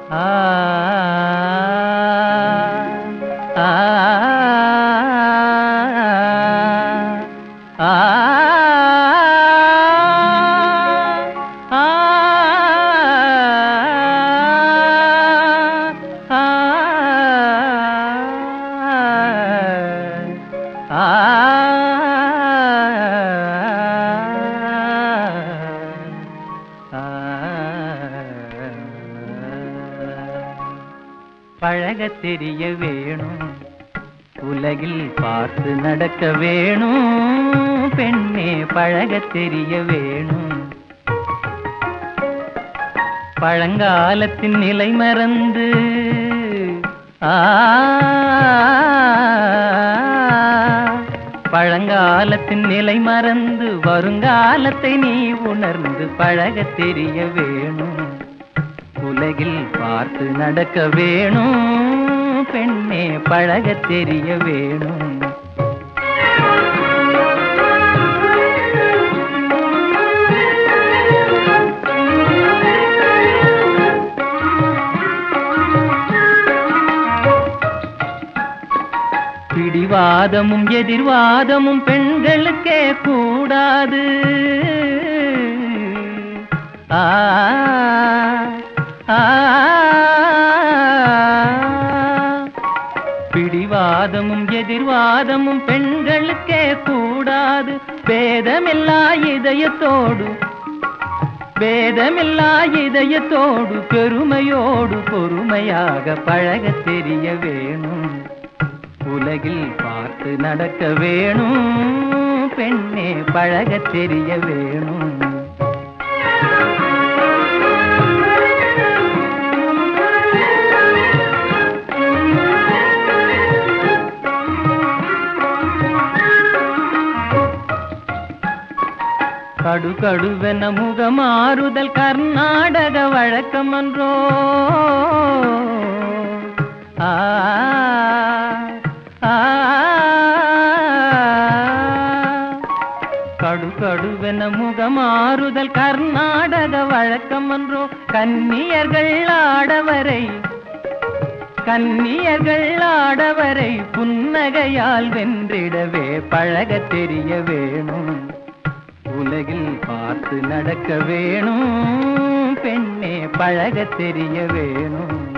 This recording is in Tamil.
ஆ ஆ ஆ பழகத் தெரிய வேணும் உலகில் பார்த்து நடக்க வேணும் பெண்ணே பழகத் தெரிய வேணும் பழங்காலத்தின் நிலை மறந்து ஆ பழங்காலத்தின் நிலை மறந்து வருங்காலத்தை நீ உணர்ந்து பழகத் தெரிய வேணும் உலகில் பார்த்து நடக்க வேணும் பெண்ணே பழகத் தெரிய வேணும் பிடிவாதமும் எதிர்வாதமும் பெண்களுக்கே கூடாது ஆ ஆ பிடிவாதமும் எதிர்வாதமும் பெண்களுக்கே கூடாது பேதமில்லா இதயத்தோடு பேதமில்லா இதயத்தோடு பெருமையோடு பொறுமையாக பழகத் தெரிய வேணும் உலகில் பார்த்து நடக்க வேணும் பெண்ணே பழகத் தெரிய வேணும் கடு கடுவென முகமாறுதல் கர்நாடக வழக்கமன்றோ ஆ ஆ கடு கடுவென முகமாறுதல் கர்நாடக வழக்கமன்றோ கன்னியர்கள் ஆடவரை கன்னியர்கள் ஆடவரை புன்னகையால் வென்றிடவே பழகத் தெரிய வேணும் உலகில் பார்த்து நடக்க வேணும் பெண்ணே பழகத் தெரிய வேணும்